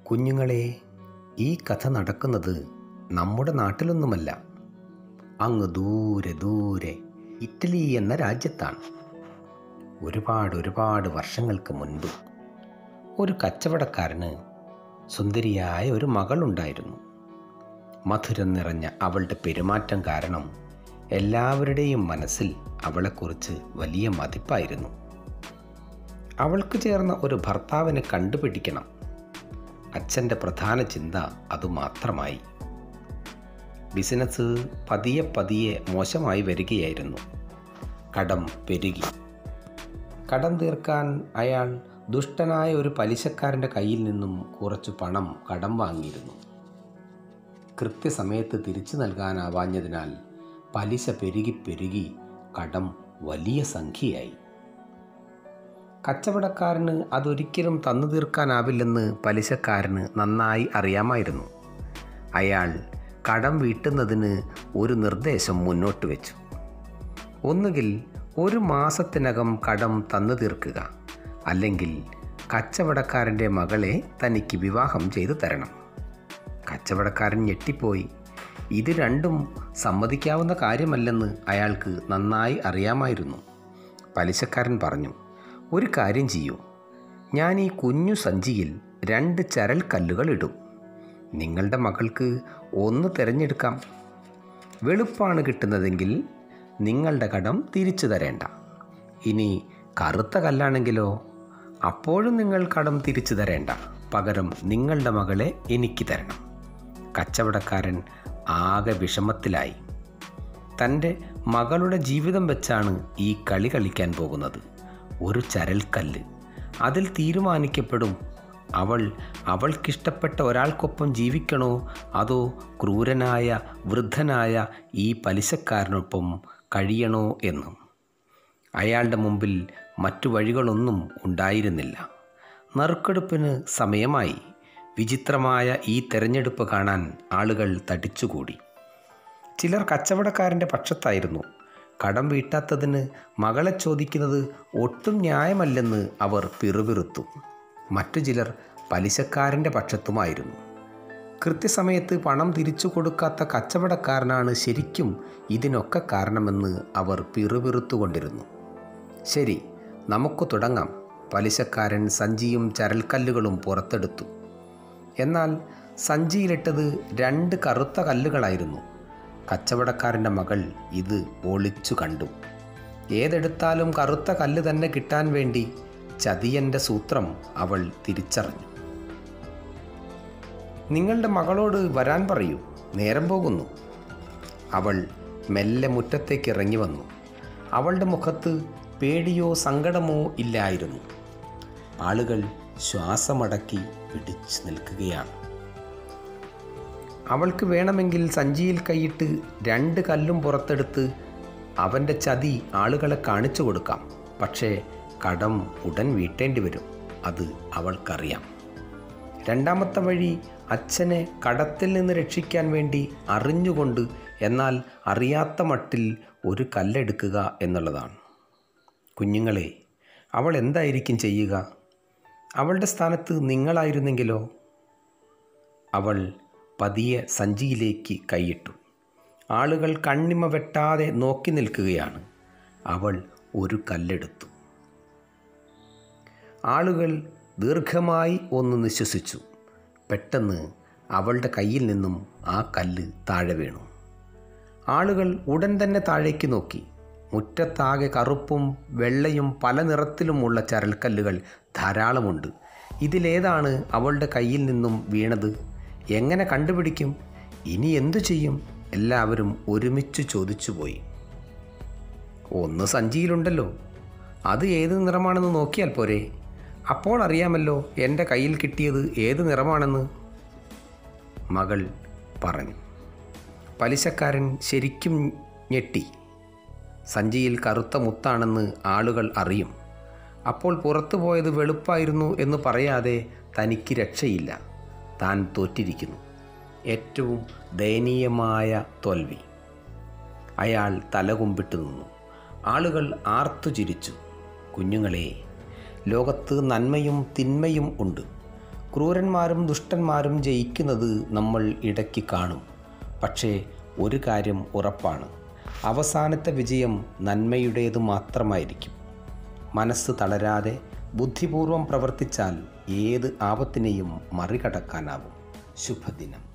കുഞ്ഞുങ്ങളെ ഈ കഥ നടക്കുന്നത് നമ്മുടെ നാട്ടിലൊന്നുമല്ല അങ്ങ് ദൂരെ ദൂരെ ഇറ്റലി എന്ന രാജ്യത്താണ് ഒരുപാട് ഒരുപാട് വർഷങ്ങൾക്ക് മുൻപ് ഒരു കച്ചവടക്കാരന് സുന്ദരിയായ ഒരു മകളുണ്ടായിരുന്നു മധുരം നിറഞ്ഞ അവളുടെ പെരുമാറ്റം കാരണം എല്ലാവരുടെയും മനസ്സിൽ അവളെക്കുറിച്ച് വലിയ മതിപ്പായിരുന്നു അവൾക്ക് ചേർന്ന ഒരു ഭർത്താവിനെ കണ്ടുപിടിക്കണം അച്ഛൻ്റെ പ്രധാന ചിന്ത അതുമാത്രമായി ബിസിനസ് പതിയെ പതിയെ മോശമായി വരികയായിരുന്നു കടം പെരുകി കടം തീർക്കാൻ അയാൾ ദുഷ്ടനായ ഒരു പലിശക്കാരൻ്റെ കയ്യിൽ നിന്നും കുറച്ചു പണം കടം വാങ്ങിയിരുന്നു കൃത്യസമയത്ത് തിരിച്ചു നൽകാനാവാഞ്ഞതിനാൽ പലിശ പെരുകി പെരുകി കടം വലിയ സംഖ്യയായി കച്ചവടക്കാരന് അതൊരിക്കലും തന്നു തീർക്കാനാവില്ലെന്ന് പലിശക്കാരന് നന്നായി അറിയാമായിരുന്നു അയാൾ കടം വീട്ടുന്നതിന് ഒരു നിർദ്ദേശം മുന്നോട്ട് വെച്ചു ഒന്നുകിൽ ഒരു മാസത്തിനകം കടം തന്നു തീർക്കുക അല്ലെങ്കിൽ കച്ചവടക്കാരൻ്റെ മകളെ തനിക്ക് വിവാഹം ചെയ്തു തരണം കച്ചവടക്കാരൻ ഞെട്ടിപ്പോയി ഇത് രണ്ടും സമ്മതിക്കാവുന്ന കാര്യമല്ലെന്ന് അയാൾക്ക് നന്നായി അറിയാമായിരുന്നു പലിശക്കാരൻ പറഞ്ഞു ഒരു കാര്യം ചെയ്യൂ ഞാൻ ഈ കുഞ്ഞു സഞ്ചിയിൽ രണ്ട് ചരൽ കല്ലുകൾ ഇടും നിങ്ങളുടെ മകൾക്ക് ഒന്ന് തിരഞ്ഞെടുക്കാം വെളുപ്പാണ് കിട്ടുന്നതെങ്കിൽ നിങ്ങളുടെ കടം തിരിച്ചു തരേണ്ട ഇനി കറുത്ത കല്ലാണെങ്കിലോ അപ്പോഴും നിങ്ങൾ കടം തിരിച്ചു തരേണ്ട പകരം നിങ്ങളുടെ മകളെ എനിക്ക് തരണം കച്ചവടക്കാരൻ ആകെ വിഷമത്തിലായി തൻ്റെ മകളുടെ ജീവിതം വെച്ചാണ് ഈ കളി കളിക്കാൻ പോകുന്നത് ഒരു ചരൽക്കല്ല് അതിൽ തീരുമാനിക്കപ്പെടും അവൾ അവൾക്കിഷ്ടപ്പെട്ട ഒരാൾക്കൊപ്പം ജീവിക്കണോ അതോ ക്രൂരനായ വൃദ്ധനായ ഈ പലിശക്കാരനൊപ്പം കഴിയണോ എന്നും അയാളുടെ മുമ്പിൽ മറ്റു വഴികളൊന്നും ഉണ്ടായിരുന്നില്ല നറുക്കെടുപ്പിന് സമയമായി വിചിത്രമായ ഈ തെരഞ്ഞെടുപ്പ് കാണാൻ ആളുകൾ തടിച്ചുകൂടി ചിലർ കച്ചവടക്കാരൻ്റെ പക്ഷത്തായിരുന്നു കടം വീട്ടാത്തതിന് മകളെ ചോദിക്കുന്നത് ഒട്ടും ന്യായമല്ലെന്ന് അവർ പിറുപിറുത്തു മറ്റു ചിലർ പലിശക്കാരൻ്റെ പക്ഷത്തുമായിരുന്നു കൃത്യസമയത്ത് പണം തിരിച്ചു കൊടുക്കാത്ത കച്ചവടക്കാരനാണ് ശരിക്കും ഇതിനൊക്കെ കാരണമെന്ന് അവർ പിറുപിറുത്തുകൊണ്ടിരുന്നു ശരി നമുക്ക് തുടങ്ങാം പലിശക്കാരൻ സഞ്ചിയും ചരൽക്കല്ലുകളും പുറത്തെടുത്തു എന്നാൽ സഞ്ചിയിലിട്ടത് രണ്ട് കറുത്ത കല്ലുകളായിരുന്നു കച്ചവടക്കാരൻ്റെ മകൾ ഇത് ഒളിച്ചു കണ്ടു ഏതെടുത്താലും കറുത്ത കല്ല് തന്നെ കിട്ടാൻ വേണ്ടി ചതിയൻ്റെ സൂത്രം അവൾ തിരിച്ചറിഞ്ഞു നിങ്ങളുടെ മകളോട് വരാൻ പറയൂ നേരം പോകുന്നു അവൾ മെല്ലെ മുറ്റത്തേക്ക് ഇറങ്ങി വന്നു അവളുടെ മുഖത്ത് പേടിയോ സങ്കടമോ ഇല്ലായിരുന്നു ആളുകൾ ശ്വാസമടക്കി പിടിച്ചു നിൽക്കുകയാണ് അവൾക്ക് വേണമെങ്കിൽ സഞ്ചിയിൽ കൈയിട്ട് രണ്ട് കല്ലും പുറത്തെടുത്ത് അവൻ്റെ ചതി ആളുകളെ കാണിച്ചു കൊടുക്കാം പക്ഷേ കടം ഉടൻ വീട്ടേണ്ടി വരും അത് അവൾക്കറിയാം രണ്ടാമത്തെ വഴി അച്ഛനെ കടത്തിൽ നിന്ന് രക്ഷിക്കാൻ വേണ്ടി അറിഞ്ഞുകൊണ്ട് എന്നാൽ അറിയാത്ത മട്ടിൽ ഒരു കല്ലെടുക്കുക എന്നുള്ളതാണ് കുഞ്ഞുങ്ങളെ അവൾ എന്തായിരിക്കും ചെയ്യുക അവളുടെ സ്ഥാനത്ത് നിങ്ങളായിരുന്നെങ്കിലോ അവൾ പതിയെ സഞ്ചിയിലേക്ക് കൈയിട്ടു ആളുകൾ കണ്ണിമ വെട്ടാതെ നോക്കി നിൽക്കുകയാണ് അവൾ ഒരു കല്ലെടുത്തു ആളുകൾ ദീർഘമായി ഒന്ന് നിശ്വസിച്ചു പെട്ടെന്ന് അവളുടെ കയ്യിൽ നിന്നും ആ കല്ല് താഴെ വീണു ആളുകൾ ഉടൻ തന്നെ താഴേക്ക് നോക്കി മുറ്റത്താകെ കറുപ്പും വെള്ളയും പല നിറത്തിലുമുള്ള ചരൽക്കല്ലുകൾ ധാരാളമുണ്ട് ഇതിലേതാണ് അവളുടെ കയ്യിൽ നിന്നും വീണത് എങ്ങനെ കണ്ടുപിടിക്കും ഇനി എന്തു ചെയ്യും എല്ലാവരും ഒരുമിച്ച് ചോദിച്ചുപോയി ഒന്ന് സഞ്ചിയിലുണ്ടല്ലോ അത് ഏത് നിറമാണെന്ന് നോക്കിയാൽ പോരെ അപ്പോൾ അറിയാമല്ലോ എൻ്റെ കയ്യിൽ കിട്ടിയത് ഏത് നിറമാണെന്ന് മകൾ പറഞ്ഞു പലിശക്കാരൻ ശരിക്കും ഞെട്ടി സഞ്ചിയിൽ കറുത്ത മുത്താണെന്ന് ആളുകൾ അറിയും അപ്പോൾ പുറത്തു പോയത് വെളുപ്പായിരുന്നു എന്ന് പറയാതെ തനിക്ക് രക്ഷയില്ല താൻ തോറ്റിരിക്കുന്നു ഏറ്റവും ദയനീയമായ തോൽവി അയാൾ തലകുമ്പിട്ട് നിന്നു ആളുകൾ ആർത്തു ചിരിച്ചു കുഞ്ഞുങ്ങളെ ലോകത്ത് നന്മയും തിന്മയും ഉണ്ട് ക്രൂരന്മാരും ദുഷ്ടന്മാരും ജയിക്കുന്നത് നമ്മൾ ഇടയ്ക്ക് കാണും പക്ഷേ ഒരു കാര്യം ഉറപ്പാണ് അവസാനത്തെ വിജയം നന്മയുടേത് മാത്രമായിരിക്കും മനസ്സ് തളരാതെ ബുദ്ധിപൂർവം പ്രവർത്തിച്ചാൽ ഏത് ആപത്തിനെയും മറികടക്കാനാവും ശുഭദിനം